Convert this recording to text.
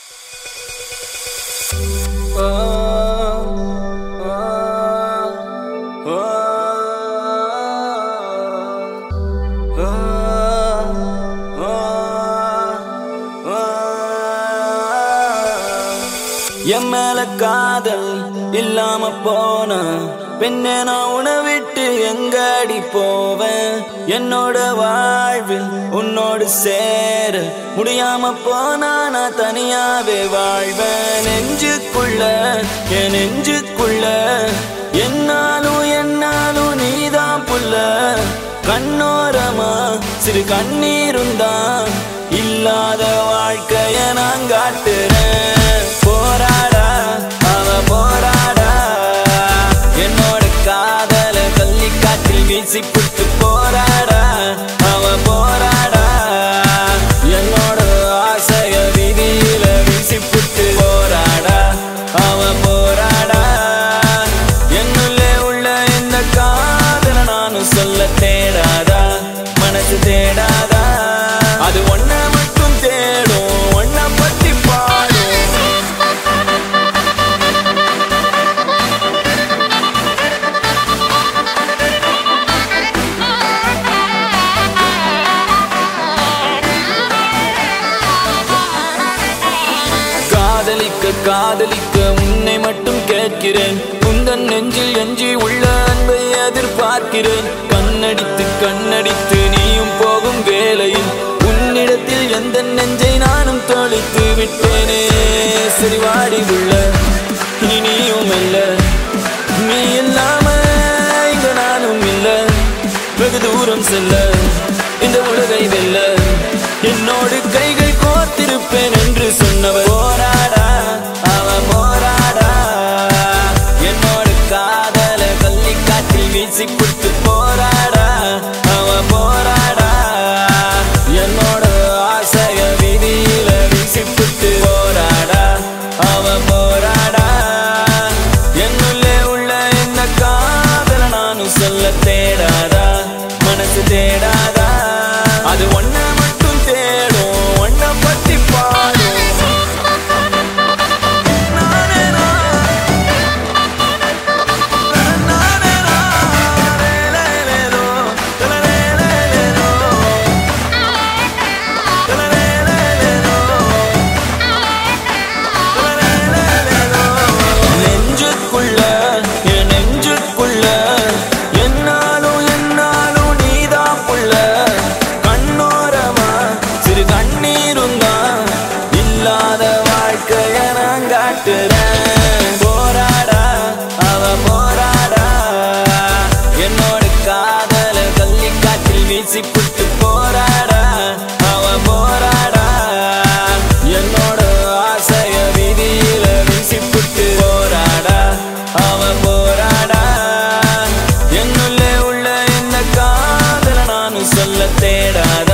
என் மேல காதல் இல்லாம போன பெண்ணே நான் உன விட்டு எங்கடி போவேன் என்னோட வாழ்வில் உன்னோடு சேர முடியாம போனா நான் தனியாவே வாழ்வேன் நெஞ்சுக்குள்ள என் நெஞ்சுக்குள்ள என்னாலும் என்னாலும் நீதான் புள்ள கண்ணோரமா சிறு கண்ணீருந்தான் இல்லாத வாழ்க்கைய நான் காட்டுறேன் போராடா அவ போராடா என்னோட காதல கள்ளி காற்றில் வீசி புட்டு போராடா அவ போராடா என்னோட ஆசைய விதியில வீசி புட்டு போராடா அவ போராடா என்னுள்ளே உள்ள இந்த காதல நானும் சொல்ல தேடாதா மனசு தேடாதா அது ஒன்ன மட்டும் தேடும் ஒன்ன பத்தி பாடும் காதலிக்க காதலிக்க உன்னை மட்டும் கேட்கிறேன் உந்தன் நெஞ்சில் எஞ்சி உள்ள அன்பை எதிர்பார்க்கிறேன் கண்ணடித்து கண்ணடித்து நீயும் போகும் வேளையில் உன்னிடத்தில் எந்த நெஞ்சை நானும் தொலைத்து விட்டேனே சரி வாடி உள்ள இனி நீயும் இல்ல நீ இல்லாம இங்க நானும் இல்ல வெகு தூரம் செல்ல இந்த உலகை வெல்ல என்னோடு கைகள் கோர்த்திருப்பேன் என்று சொன்னவர் போராடா அவ போராடா என்னோட காதல கள்ளி காற்றில் வீசி கொடுத்து போராடா அவ போராடா என்னோட ஆசைய விதியில வீசி புட்டு போராடா அவ போராடா என்னுள்ளே உள்ள இந்த காதல நானும் சொல்ல தேடாதா மனசு தேடாதா அது ஒன்ன மட்டும் தேடும் ஒன்ன பத்தி பாடும் நானே நான். நானே நான். லேலேலேலோ. லேலேலேலோ. லேலேலேலோ. நெஞ்சுக்குள்ள என் நெஞ்சுக்குள்ள என்னாலும் என்னாலும் நீதான் புள்ள கண்ணோரமா சிறு கண்ணீரும் தான் இல்லாத வாழ்க்கைய நான் காட்டுறேன் போராடா அவ போராடா என்னோட காதல கள்ளி காற்றில் வீசி புட்டு போராடா அவ போராடா என்னோட ஆசைய விதியில வீசி புட்டு போராடா அவ போராடா என்னுள்ளே உள்ள இந்த காதல நானும் சொல்ல தேடாத